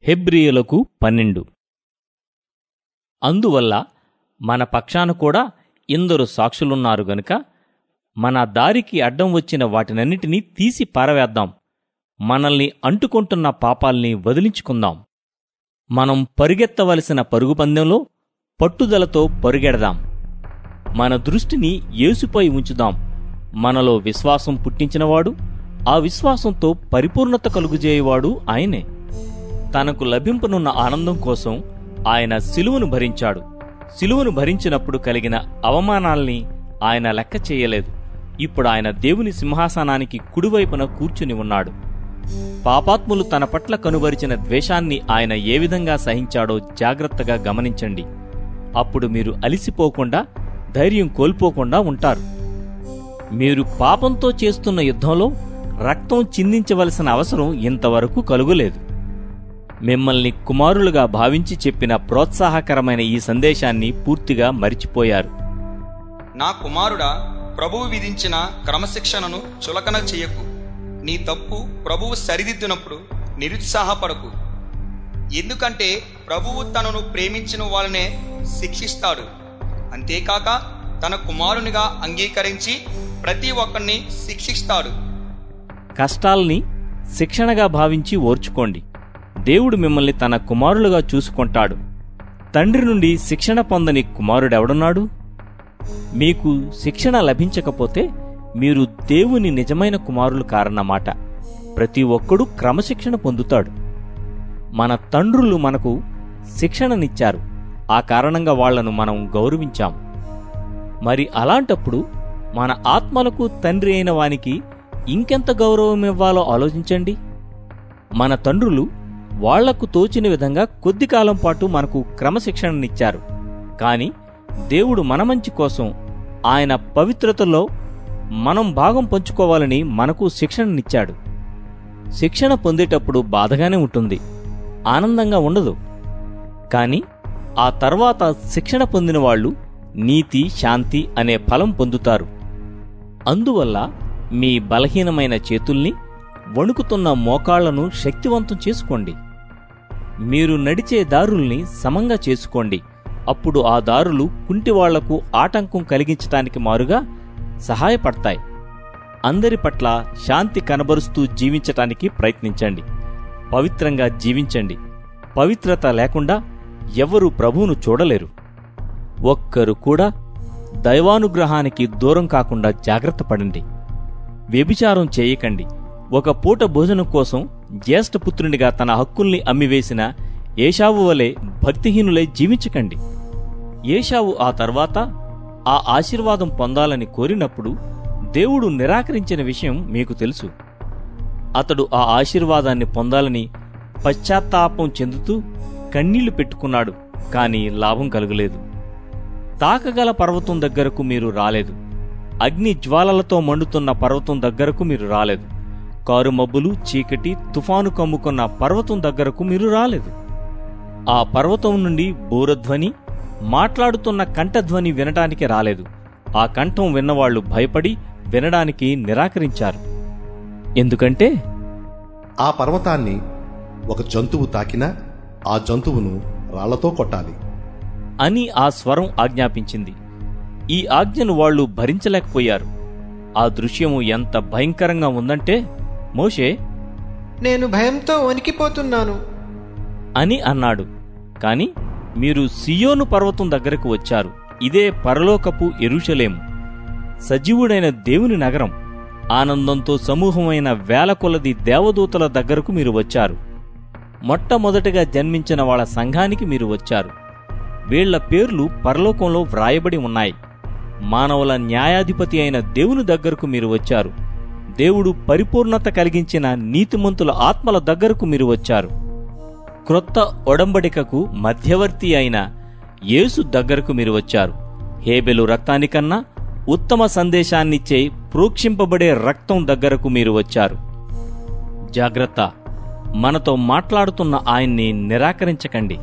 హెబ్రియులకు పన్నెండు అందువల్ల మన పక్షాన కూడా ఎందరు సాక్షులున్నారు గనుక మన దారికి అడ్డం వచ్చిన వాటినన్నిటినీ తీసి పారవేద్దాం మనల్ని అంటుకుంటున్న పాపాల్ని వదిలించుకుందాం మనం పరుగెత్తవలసిన పరుగు పందెంలో పట్టుదలతో పరుగెడదాం మన దృష్టిని యేసుపై ఉంచుదాం మనలో విశ్వాసం పుట్టించినవాడు ఆ విశ్వాసంతో పరిపూర్ణత కలుగుజేయవాడు ఆయనే తనకు లభింపనున్న ఆనందం కోసం ఆయన సిలువను భరించాడు సిలువను భరించినప్పుడు కలిగిన అవమానాల్ని ఆయన లెక్క చేయలేదు ఇప్పుడు ఆయన దేవుని సింహాసనానికి కుడివైపున కూర్చుని ఉన్నాడు పాపాత్ములు తన పట్ల కనుబరిచిన ద్వేషాన్ని ఆయన ఏ విధంగా సహించాడో జాగ్రత్తగా గమనించండి అప్పుడు మీరు అలిసిపోకుండా ధైర్యం కోల్పోకుండా ఉంటారు మీరు పాపంతో చేస్తున్న యుద్ధంలో రక్తం చిందించవలసిన అవసరం ఇంతవరకు కలుగులేదు మిమ్మల్ని కుమారులుగా భావించి చెప్పిన ప్రోత్సాహకరమైన ఈ సందేశాన్ని పూర్తిగా మరిచిపోయారు నా కుమారుడా ప్రభువు విధించిన క్రమశిక్షణను చులకన చెయ్యకు నీ తప్పు ప్రభువు సరిదిద్దినప్పుడు నిరుత్సాహపడకు ఎందుకంటే ప్రభువు తనను ప్రేమించిన వాళ్ళనే శిక్షిస్తాడు అంతేకాక తన కుమారునిగా అంగీకరించి ప్రతి ఒక్కరిని శిక్షిస్తాడు కష్టాల్ని శిక్షణగా భావించి ఓర్చుకోండి దేవుడు మిమ్మల్ని తన కుమారులుగా చూసుకుంటాడు తండ్రి నుండి శిక్షణ పొందని కుమారుడెవడున్నాడు మీకు శిక్షణ లభించకపోతే మీరు దేవుని నిజమైన కుమారులు కారన్నమాట ప్రతి ఒక్కడూ క్రమశిక్షణ పొందుతాడు మన తండ్రులు మనకు శిక్షణనిచ్చారు ఆ కారణంగా వాళ్లను మనం గౌరవించాం మరి అలాంటప్పుడు మన ఆత్మలకు తండ్రి అయిన వానికి ఇంకెంత గౌరవం ఇవ్వాలో ఆలోచించండి మన తండ్రులు వాళ్లకు తోచిన విధంగా కొద్ది కాలం పాటు మనకు క్రమశిక్షణనిచ్చారు కాని దేవుడు మన మంచి కోసం ఆయన పవిత్రతలో మనం భాగం పంచుకోవాలని మనకు శిక్షణనిచ్చాడు శిక్షణ పొందేటప్పుడు బాధగానే ఉంటుంది ఆనందంగా ఉండదు కాని ఆ తర్వాత శిక్షణ పొందిన వాళ్ళు నీతి శాంతి అనే ఫలం పొందుతారు అందువల్ల మీ బలహీనమైన చేతుల్ని వణుకుతున్న మోకాళ్లను శక్తివంతం చేసుకోండి మీరు నడిచే దారుల్ని సమంగా చేసుకోండి అప్పుడు ఆ దారులు కుంటివాళ్లకు ఆటంకం కలిగించటానికి మారుగా సహాయపడతాయి అందరి పట్ల శాంతి కనబరుస్తూ జీవించటానికి ప్రయత్నించండి పవిత్రంగా జీవించండి పవిత్రత లేకుండా ఎవరూ ప్రభువును చూడలేరు ఒక్కరు కూడా దైవానుగ్రహానికి దూరం కాకుండా జాగ్రత్త పడండి వ్యభిచారం చేయకండి ఒక పూట భోజనం కోసం జ్యేష్ఠపుత్రునిగా తన హక్కుల్ని అమ్మివేసిన ఏషావు వలె భక్తిహీనులై జీవించకండి ఏషావు ఆ తర్వాత ఆ ఆశీర్వాదం పొందాలని కోరినప్పుడు దేవుడు నిరాకరించిన విషయం మీకు తెలుసు అతడు ఆ ఆశీర్వాదాన్ని పొందాలని పశ్చాత్తాపం చెందుతూ కన్నీళ్లు పెట్టుకున్నాడు కాని లాభం కలుగలేదు తాకగల పర్వతం దగ్గరకు మీరు రాలేదు అగ్ని జ్వాలలతో మండుతున్న పర్వతం దగ్గరకు మీరు రాలేదు కారుమబ్బులు చీకటి తుఫాను కమ్ముకున్న పర్వతం దగ్గరకు మీరు రాలేదు ఆ పర్వతం నుండి బూరధ్వని మాట్లాడుతున్న కంఠధ్వని వినటానికి రాలేదు ఆ కంఠం విన్నవాళ్లు భయపడి వినడానికి నిరాకరించారు ఎందుకంటే ఆ పర్వతాన్ని ఒక జంతువు తాకినా ఆ జంతువును రాళ్లతో కొట్టాలి అని ఆ స్వరం ఆజ్ఞాపించింది ఈ ఆజ్ఞను వాళ్ళు భరించలేకపోయారు ఆ దృశ్యము ఎంత భయంకరంగా ఉందంటే మోషే నేను భయంతో వణికిపోతున్నాను అని అన్నాడు కాని మీరు సియోను పర్వతం దగ్గరకు వచ్చారు ఇదే పరలోకపు ఎరుషలేము సజీవుడైన దేవుని నగరం ఆనందంతో సమూహమైన వేల కొలది దేవదూతల దగ్గరకు మీరు వచ్చారు మొట్టమొదటగా జన్మించిన వాళ్ళ సంఘానికి మీరు వచ్చారు వీళ్ల పేర్లు పరలోకంలో వ్రాయబడి ఉన్నాయి మానవుల న్యాయాధిపతి అయిన దేవుని దగ్గరకు మీరు వచ్చారు దేవుడు పరిపూర్ణత కలిగించిన నీతిమంతుల ఆత్మల దగ్గరకు మీరు వచ్చారు క్రొత్త ఒడంబడికకు మధ్యవర్తి అయిన యేసు దగ్గరకు మీరు వచ్చారు హేబెలు రక్తానికన్నా ఉత్తమ సందేశాన్నిచ్చే ప్రోక్షింపబడే రక్తం దగ్గరకు మీరు వచ్చారు జాగ్రత్త మనతో మాట్లాడుతున్న ఆయన్ని నిరాకరించకండి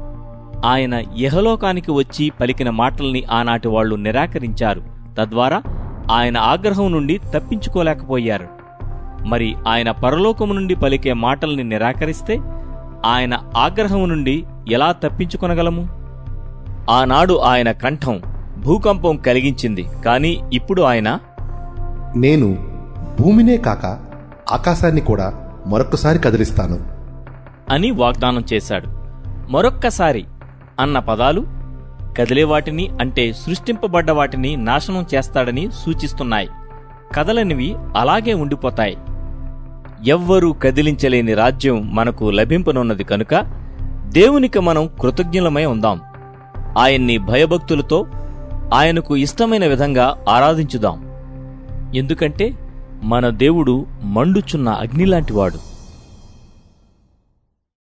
ఆయన యహలోకానికి వచ్చి పలికిన మాటల్ని ఆనాటి వాళ్లు నిరాకరించారు తద్వారా ఆయన ఆగ్రహం నుండి తప్పించుకోలేకపోయారు మరి ఆయన పరలోకము నుండి పలికే మాటల్ని నిరాకరిస్తే ఆయన ఆగ్రహం నుండి ఎలా తప్పించుకొనగలము ఆనాడు ఆయన కంఠం భూకంపం కలిగించింది కాని ఇప్పుడు ఆయన నేను భూమినే కాక ఆకాశాన్ని కూడా మరొక్కసారి కదిలిస్తాను అని వాగ్దానం చేశాడు మరొక్కసారి అన్న పదాలు కదిలే వాటిని అంటే సృష్టింపబడ్డ వాటిని నాశనం చేస్తాడని సూచిస్తున్నాయి కదలనివి అలాగే ఉండిపోతాయి ఎవ్వరూ కదిలించలేని రాజ్యం మనకు లభింపనున్నది కనుక దేవునికి మనం కృతజ్ఞులమై ఉందాం ఆయన్ని భయభక్తులతో ఆయనకు ఇష్టమైన విధంగా ఆరాధించుదాం ఎందుకంటే మన దేవుడు మండుచున్న అగ్నిలాంటివాడు